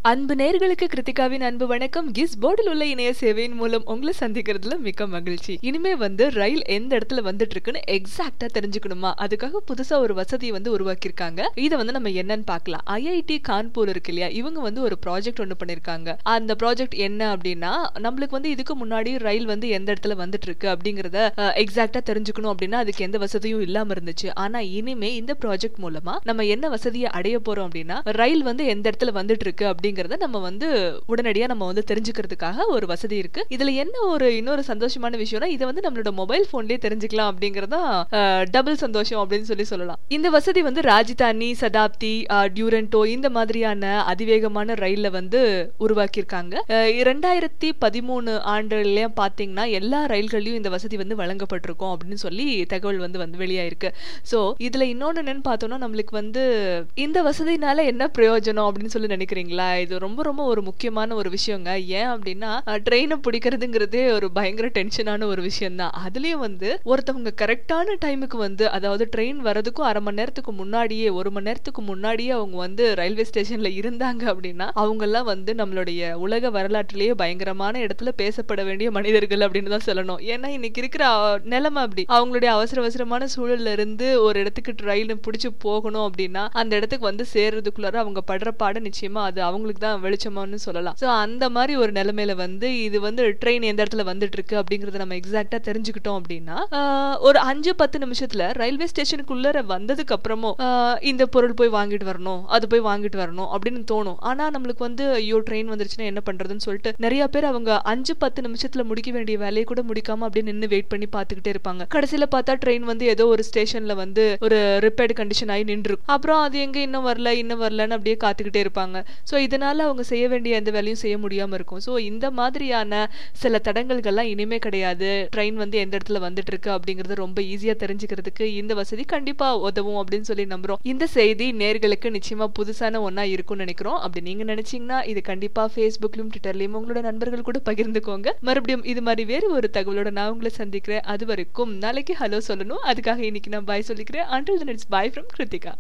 அன்பு நேர்களுக்கு கிருத்திகாவின் அன்பு வணக்கம் கிஸ் போர்டில் உள்ள இணைய சேவையின் மூலம் உங்களை சந்திக்கிறதுல மிக்க மகிழ்ச்சி இனிமே வந்து ரயில் எந்த இடத்துல வந்துட்டு இருக்குன்னு எக்ஸாக்டா தெரிஞ்சுக்கணுமா அதுக்காக புதுசா ஒரு வசதியை வந்து உருவாக்கியிருக்காங்க இதை வந்து நம்ம என்னன்னு பார்க்கலாம் ஐஐடி கான்பூர் இருக்கு இல்லையா இவங்க வந்து ஒரு ப்ராஜெக்ட் ஒன்று பண்ணிருக்காங்க அந்த ப்ராஜெக்ட் என்ன அப்படின்னா நம்மளுக்கு வந்து இதுக்கு முன்னாடி ரயில் வந்து எந்த இடத்துல வந்துட்டு இருக்கு அப்படிங்கறத எக்ஸாக்டா தெரிஞ்சுக்கணும் அப்படின்னா அதுக்கு எந்த வசதியும் இல்லாம இருந்துச்சு ஆனா இனிமே இந்த ப்ராஜெக்ட் மூலமா நம்ம என்ன வசதியை அடைய போறோம் அப்படின்னா ரயில் வந்து எந்த இடத்துல வந்துட்டு இருக்கு அப்படிங்கறத நம்ம வந்து உடனடியா நம்ம வந்து தெரிஞ்சுக்கிறதுக்காக ஒரு வசதி இருக்கு இதுல என்ன ஒரு இன்னொரு சந்தோஷமான விஷயம்னா இதை வந்து நம்மளோட மொபைல் போன்லயே தெரிஞ்சுக்கலாம் அப்படிங்கறதா டபுள் சந்தோஷம் அப்படின்னு சொல்லி சொல்லலாம் இந்த வசதி வந்து ராஜதானி சதாப்தி டியூரண்டோ இந்த மாதிரியான அதிவேகமான ரயில்ல வந்து உருவாக்கியிருக்காங்க இரண்டாயிரத்தி பதிமூணு ஆண்டுலயும் பாத்தீங்கன்னா எல்லா ரயில்கள்லயும் இந்த வசதி வந்து வழங்கப்பட்டிருக்கும் அப்படின்னு சொல்லி தகவல் வந்து வந்து வெளியாயிருக்கு சோ இதுல இன்னொன்னு என்னன்னு பார்த்தோம்னா நம்மளுக்கு வந்து இந்த வசதினால என்ன பிரயோஜனம் அப்படின்னு சொல்லி நினைக்கிறீங்களா இது ரொம்ப ரொம்ப ஒரு முக்கியமான ஒரு விஷயங்க ஏன் அப்படின்னா ட்ரெயினை பிடிக்கிறதுங்கிறதே ஒரு பயங்கர டென்ஷனான ஒரு விஷயம் தான் அதுலயும் வந்து ஒருத்தவங்க கரெக்டான டைமுக்கு வந்து அதாவது ட்ரெயின் வரதுக்கும் அரை மணி நேரத்துக்கு முன்னாடியே ஒரு மணி நேரத்துக்கு முன்னாடியே அவங்க வந்து ரயில்வே ஸ்டேஷன்ல இருந்தாங்க அப்படின்னா அவங்க எல்லாம் வந்து நம்மளுடைய உலக வரலாற்றிலேயே பயங்கரமான இடத்துல பேசப்பட வேண்டிய மனிதர்கள் அப்படின்னு தான் சொல்லணும் ஏன்னா இன்னைக்கு இருக்கிற நிலைமை அப்படி அவங்களுடைய அவசர அவசரமான சூழல்ல இருந்து ஒரு இடத்துக்கு ட்ரெயின் பிடிச்சு போகணும் அப்படின்னா அந்த இடத்துக்கு வந்து சேர்றதுக்குள்ளார அவங்க படுற பாடு நிச்சயமா அது அவங்களுக்கு தான் வெளிச்சமானு சொல்லலாம் சோ அந்த மாதிரி ஒரு நிலைமையில வந்து இது வந்து ட்ரெயின் எந்த இடத்துல வந்துட்டு இருக்கு அப்படிங்கறத நம்ம எக்ஸாக்டா தெரிஞ்சுக்கிட்டோம் அப்படின்னா ஒரு அஞ்சு பத்து நிமிஷத்துல ரயில்வே ஸ்டேஷனுக்குள்ள வந்ததுக்கு அப்புறமும் இந்த பொருள் போய் வாங்கிட்டு வரணும் அது போய் வாங்கிட்டு வரணும் அப்படின்னு தோணும் ஆனா நம்மளுக்கு வந்து ஐயோ ட்ரெயின் வந்துருச்சுன்னா என்ன பண்றதுன்னு சொல்லிட்டு நிறைய பேர் அவங்க அஞ்சு பத்து நிமிஷத்துல முடிக்க வேண்டிய வேலையை கூட முடிக்காம அப்படியே நின்று வெயிட் பண்ணி பாத்துக்கிட்டே இருப்பாங்க கடைசியில பார்த்தா ட்ரெயின் வந்து ஏதோ ஒரு ஸ்டேஷன்ல வந்து ஒரு ரிப்பேர்டு கண்டிஷன் ஆகி நின்று அப்புறம் அது எங்க இன்னும் வரல இன்னும் வரலன்னு அப்படியே காத்துக்கிட்டே இருப்பாங்க ஸோ இதனால அவங்க செய்ய வேண்டிய எந்த வேலையும் செய்ய முடியாம இருக்கும் ஸோ இந்த மாதிரியான சில தடங்கல்கள்லாம் இனிமே கிடையாது ட்ரெயின் வந்து எந்த இடத்துல வந்துட்டு இருக்கு அப்படிங்கறது ரொம்ப ஈஸியா தெரிஞ்சுக்கிறதுக்கு இந்த வசதி கண்டிப்பா உதவும் அப்படின்னு சொல்லி நம்புறோம் இந்த செய்தி நேர்களுக்கு நிச்சயமா புதுசான ஒன்னா இருக்கும்னு நினைக்கிறோம் அப்படி நீங்க நினைச்சீங்கன்னா இது கண்டிப்பா ஃபேஸ்புக்லயும் ட்விட்டர்லயும் உங்களோட நண்பர்கள் கூட பகிர்ந்துக்கோங்க மறுபடியும் இது மாதிரி வேறு ஒரு தகவலோட நான் உங்களை சந்திக்கிறேன் அது வரைக்கும் நாளைக்கு ஹலோ சொல்லணும் அதுக்காக இன்னைக்கு நான் பாய் சொல்லிக்கிறேன் until then it's bye from Kiruthika